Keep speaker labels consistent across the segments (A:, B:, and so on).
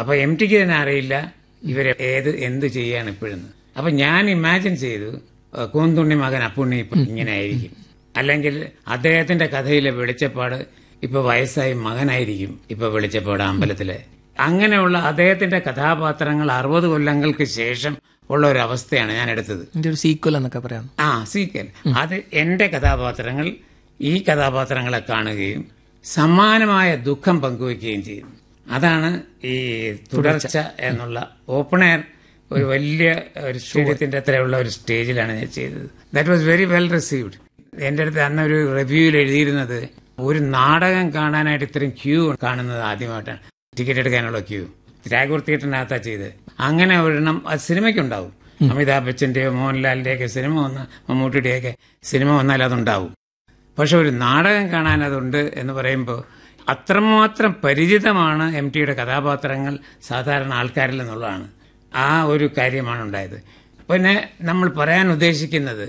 A: അപ്പൊ M tick തന്നെ അറിയില്ല ഇവരെ ഏത് എന്ത് ചെയ്യാണ് ഇപ്പോഴെന്ന് അപ്പൊ ഞാൻ ഇമാജിൻ ചെയ്തു ഏഹ്, കൂന്തുണ്ണി മകൻ അപ്പുണ്ണി ഇപ്പൊ ഇങ്ങനെ ആയിരിക്കും അല്ലെങ്കിൽ അദ്ദേഹത്തിന്റെ കഥയിലെ വെളിച്ചപ്പാട് ഇപ്പൊ വയസ്സായി മകനായിരിക്കും ഇപ്പൊ വെളിച്ചപ്പാട് അമ്പലത്തിലെ അങ്ങനെയുള്ള അദ്ദേഹത്തിന്റെ കഥാപാത്രങ്ങൾ അറുപത് കൊല്ലങ്ങൾക്ക് ശേഷം ഉള്ള ഒരു അവസ്ഥയാണ് ഞാൻ എടുത്തത്
B: ഇതിന്റെ ഒരു സീക്വൽ എന്നൊക്കെ പറയാം
A: ആ സീക്വൽ അത് എന്റെ കഥാപാത്രങ്ങൾ ഈ കഥാപാത്രങ്ങളെ കാണുകയും സമാനമായ ദുഃഖം പങ്കുവെക്കുകയും ചെയ്യും അതാണ് ഈ തുടർച്ച എന്നുള്ള ഓപ്പൺ എയർ ഒരു വലിയ ഒരു സ്റ്റേഡിയത്തിന്റെ അത്രയുള്ള ഒരു സ്റ്റേജിലാണ് ഞാൻ ചെയ്തത് that was very well received എന്റെ അടുത്ത് അന്ന് ഒരു റിവ്യൂവിൽ എഴുതിയിരുന്നത് ഒരു നാടകം കാണാനായിട്ട് ഇത്രയും ക്യൂ കാണുന്നത് ആദ്യമായിട്ടാണ് ടിക്കറ്റ് എടുക്കാനുള്ള ക്യൂ ടാഗോർ തിയേറ്ററിനകത്താ ചെയ്ത് അങ്ങനെ ഒരെണ്ണം അത് സിനിമയ്ക്കുണ്ടാവും അമിതാഭ് ബച്ചന്റെയോ മോഹൻലാലിന്റെയൊക്കെ സിനിമ വന്ന മമ്മൂട്ടിയുടെയൊക്കെ സിനിമ വന്നാൽ അതുണ്ടാവും പക്ഷെ ഒരു നാടകം കാണാൻ അതുണ്ട് എന്ന് പറയുമ്പോൾ അത്രമാത്രം പരിചിതമാണ് എം ടിയുടെ കഥാപാത്രങ്ങൾ സാധാരണ ആൾക്കാരിൽ നിന്നുള്ളതാണ് ആ ഒരു കാര്യമാണ് ഉണ്ടായത് പിന്നെ നമ്മൾ പറയാൻ ഉദ്ദേശിക്കുന്നത്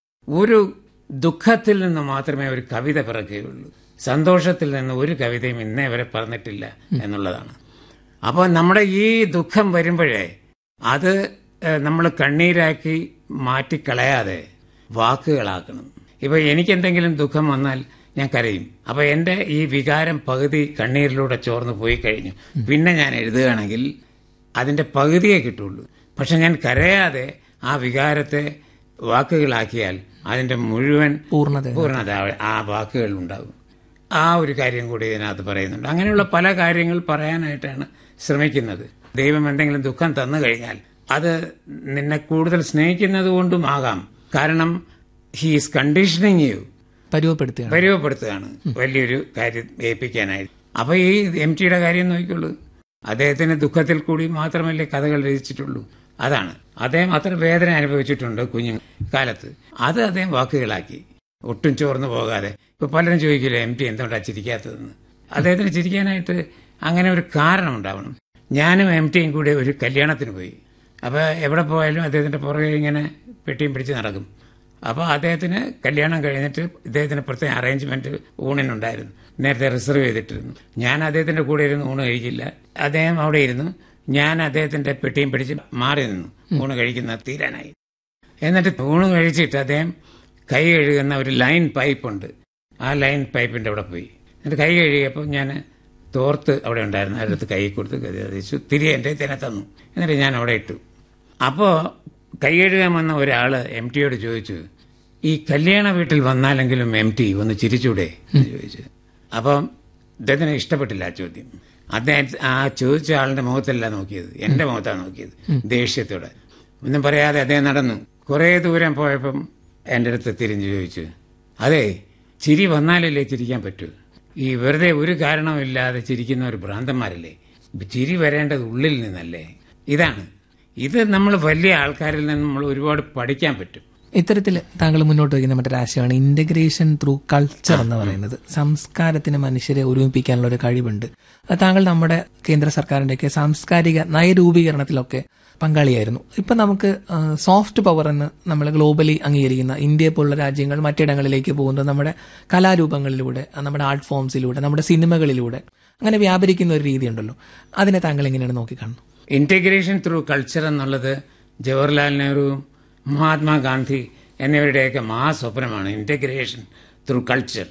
A: ഒരു ദുഃഖത്തിൽ നിന്ന് മാത്രമേ ഒരു കവിത പിറക്കുകയുള്ളൂ സന്തോഷത്തിൽ നിന്ന് ഒരു കവിതയും ഇന്നേ വരെ പറഞ്ഞിട്ടില്ല എന്നുള്ളതാണ് അപ്പോൾ നമ്മുടെ ഈ ദുഃഖം വരുമ്പോഴേ അത് നമ്മൾ കണ്ണീരാക്കി മാറ്റിക്കളയാതെ വാക്കുകളാക്കണം ഇപ്പൊ എനിക്കെന്തെങ്കിലും ദുഃഖം വന്നാൽ ഞാൻ കരയും അപ്പൊ എന്റെ ഈ വികാരം പകുതി കണ്ണീരിലൂടെ ചോർന്ന് പോയി കഴിഞ്ഞു പിന്നെ ഞാൻ എഴുതുകയാണെങ്കിൽ അതിന്റെ പകുതിയേ കിട്ടുള്ളൂ പക്ഷെ ഞാൻ കരയാതെ ആ വികാരത്തെ വാക്കുകളാക്കിയാൽ അതിന്റെ മുഴുവൻ
B: പൂർണ്ണത
A: പൂർണ്ണത ആ വാക്കുകളിൽ ഉണ്ടാകും ആ ഒരു കാര്യം കൂടി ഇതിനകത്ത് പറയുന്നുണ്ട് അങ്ങനെയുള്ള പല കാര്യങ്ങൾ പറയാനായിട്ടാണ് ശ്രമിക്കുന്നത് ദൈവം എന്തെങ്കിലും ദുഃഖം തന്നു കഴിഞ്ഞാൽ അത് നിന്നെ കൂടുതൽ സ്നേഹിക്കുന്നത് കൊണ്ടും ആകാം കാരണം ഹീസ് കണ്ടീഷനിങ് യു
B: പരുവപ്പെടുത്തുകയാണ്
A: പരിവപ്പെടുത്തുകയാണ് വലിയൊരു കാര്യം ഏൽപ്പിക്കാനായി അപ്പൊ ഈ എം ടിയുടെ കാര്യം നോക്കിയുള്ളൂ അദ്ദേഹത്തിന് ദുഃഖത്തിൽ കൂടി മാത്രമല്ലേ കഥകൾ രചിച്ചിട്ടുള്ളൂ അതാണ് അദ്ദേഹം അത്ര വേദന അനുഭവിച്ചിട്ടുണ്ട് കുഞ്ഞു കാലത്ത് അത് അദ്ദേഹം വാക്കുകളാക്കി ഒട്ടും ചോർന്നു പോകാതെ ഇപ്പൊ പലരും ചോദിക്കില്ലേ എം ടി എന്തുകൊണ്ടാണ് ചിരിക്കാത്തതെന്ന് അദ്ദേഹത്തിന് ചിരിക്കാനായിട്ട് അങ്ങനെ ഒരു കാരണം ഉണ്ടാവണം ഞാനും എം ടിയും കൂടി ഒരു കല്യാണത്തിന് പോയി അപ്പൊ എവിടെ പോയാലും അദ്ദേഹത്തിന്റെ പുറകെ ഇങ്ങനെ പെട്ടിയും പിടിച്ച് നടക്കും അപ്പോൾ അദ്ദേഹത്തിന് കല്യാണം കഴിഞ്ഞിട്ട് ഇദ്ദേഹത്തിന് പ്രത്യേക അറേഞ്ച്മെന്റ് ഊണിനുണ്ടായിരുന്നു നേരത്തെ റിസർവ് ചെയ്തിട്ടിരുന്നു ഞാൻ അദ്ദേഹത്തിന്റെ കൂടെ ഇരുന്ന് ഊണ് കഴിക്കില്ല അദ്ദേഹം അവിടെ ഇരുന്നു ഞാൻ അദ്ദേഹത്തിന്റെ പെട്ടിയും പിടിച്ച് മാറി നിന്നു ഊണ് കഴിക്കുന്ന തീരാനായി എന്നിട്ട് ഊണ് കഴിച്ചിട്ട് അദ്ദേഹം കൈ കഴുകുന്ന ഒരു ലൈൻ പൈപ്പ് ഉണ്ട് ആ ലൈൻ പൈപ്പിന്റെ അവിടെ പോയി എന്നിട്ട് കൈ കഴുകിയപ്പോൾ ഞാൻ തോർത്ത് അവിടെ ഉണ്ടായിരുന്നു അതിനകത്ത് കൈ കൊടുത്ത് കതിച്ചു തിരികെ എൻ്റെ തന്നെ തന്നു എന്നിട്ട് ഞാൻ അവിടെ ഇട്ടു അപ്പോൾ കൈ കഴുകാൻ വന്ന ഒരാൾ എം ടിയോട് ചോദിച്ചു ഈ കല്യാണ വീട്ടിൽ വന്നാലെങ്കിലും എം ടി ഒന്ന് ചിരിച്ചൂടെ എന്ന് ചോദിച്ചു അപ്പം ഇദ്ദേഹത്തിന് ഇഷ്ടപ്പെട്ടില്ല ആ ചോദ്യം അദ്ദേഹം ആ ചോദിച്ച ആളുടെ മുഖത്തല്ല നോക്കിയത് എന്റെ മുഖത്താണ് നോക്കിയത് ദേഷ്യത്തോടെ ഒന്നും പറയാതെ അദ്ദേഹം നടന്നു കുറേ ദൂരം പോയപ്പം എൻ്റെ അടുത്ത് തിരിഞ്ഞു ചോദിച്ചു അതെ ചിരി വന്നാലല്ലേ ചിരിക്കാൻ പറ്റൂ ഈ വെറുതെ ഒരു കാരണമില്ലാതെ ചിരിക്കുന്ന ഒരു ഭ്രാന്തന്മാരല്ലേ ചിരി വരേണ്ടത് ഉള്ളിൽ നിന്നല്ലേ ഇതാണ് ഇത് നമ്മൾ വലിയ ആൾക്കാരിൽ നിന്ന് നമ്മൾ ഒരുപാട് പഠിക്കാൻ പറ്റും
B: ഇത്തരത്തിൽ താങ്കൾ മുന്നോട്ട് വയ്ക്കുന്ന മറ്റൊരു ആശയമാണ് ഇന്റഗ്രേഷൻ ത്രൂ കൾച്ചർ എന്ന് പറയുന്നത് സംസ്കാരത്തിന് മനുഷ്യരെ ഒരുമിപ്പിക്കാനുള്ള ഒരു കഴിവുണ്ട് അത് താങ്കൾ നമ്മുടെ കേന്ദ്ര സർക്കാരിന്റെയൊക്കെ സാംസ്കാരിക നയരൂപീകരണത്തിലൊക്കെ പങ്കാളിയായിരുന്നു ഇപ്പൊ നമുക്ക് സോഫ്റ്റ് പവർ എന്ന് നമ്മൾ ഗ്ലോബലി അംഗീകരിക്കുന്ന ഇന്ത്യയെ പോലുള്ള രാജ്യങ്ങൾ മറ്റിടങ്ങളിലേക്ക് പോകുന്നത് നമ്മുടെ കലാരൂപങ്ങളിലൂടെ നമ്മുടെ ആർട്ട് ഫോംസിലൂടെ നമ്മുടെ സിനിമകളിലൂടെ അങ്ങനെ വ്യാപരിക്കുന്ന ഒരു രീതിയുണ്ടല്ലോ അതിനെ താങ്കൾ എങ്ങനെയാണ് നോക്കിക്കാണുന്നത്
A: ഇന്റഗ്രേഷൻ ത്രൂ കൾച്ചർ എന്നുള്ളത് ജവഹർലാൽ നെഹ്റുവും മഹാത്മാഗാന്ധി എന്നിവരുടെയൊക്കെ മഹാസ്വപ്നമാണ് integration through culture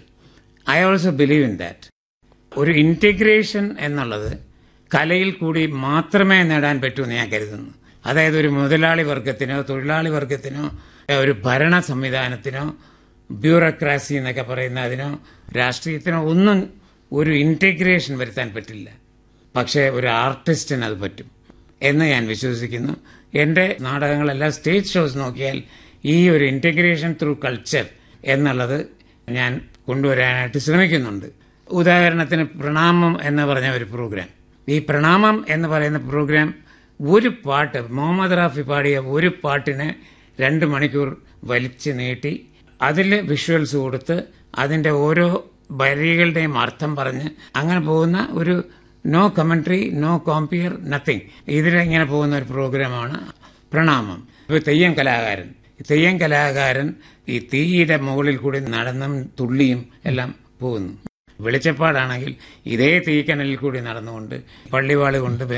A: I also believe in that ഒരു ഇന്റഗ്രേഷൻ എന്നുള്ളത് കലയിൽ കൂടി മാത്രമേ നേടാൻ പറ്റൂ എന്ന് ഞാൻ കരുതുന്നു അതായത് ഒരു മുതലാളി വർഗത്തിനോ തൊഴിലാളി വർഗത്തിനോ ഒരു ഭരണ സംവിധാനത്തിനോ ബ്യൂറോക്രാസി എന്നൊക്കെ പറയുന്ന അതിനോ രാഷ്ട്രീയത്തിനോ ഒന്നും ഒരു ഇന്റഗ്രേഷൻ വരുത്താൻ പറ്റില്ല പക്ഷേ ഒരു ആർട്ടിസ്റ്റിന് അത് പറ്റും എന്ന് ഞാൻ വിശ്വസിക്കുന്നു എൻ്റെ നാടകങ്ങളെല്ലാം സ്റ്റേജ് ഷോസ് നോക്കിയാൽ ഈ ഒരു ഇന്റഗ്രേഷൻ ത്രൂ കൾച്ചർ എന്നുള്ളത് ഞാൻ കൊണ്ടുവരാനായിട്ട് ശ്രമിക്കുന്നുണ്ട് ഉദാഹരണത്തിന് പ്രണാമം എന്ന് പറഞ്ഞ ഒരു പ്രോഗ്രാം ഈ പ്രണാമം എന്ന് പറയുന്ന പ്രോഗ്രാം ഒരു പാട്ട് മുഹമ്മദ് റാഫി പാടിയ ഒരു പാട്ടിനെ രണ്ട് മണിക്കൂർ വലിച്ചു നീട്ടി അതിൽ വിഷ്വൽസ് കൊടുത്ത് അതിൻ്റെ ഓരോ വരികളുടെയും അർത്ഥം പറഞ്ഞ് അങ്ങനെ പോകുന്ന ഒരു no commentary no compere nothing ഇതിലിങ്ങനെ പോകുന്ന ഒരു പ്രോഗ്രാമാണ് പ്രണാമം ഇപ്പോൾ തെയ്യം കലാകാരൻ തെയ്യം കലാകാരൻ ഈ തീയുടെ മുകളിൽ കൂടി നടന്നും തുള്ളിയും എല്ലാം പോകുന്നു വെളിച്ചപ്പാടാണെങ്കിൽ ഇതേ തീക്കനലിൽ കൂടി നടന്നുകൊണ്ട് പള്ളിവാള് കൊണ്ട്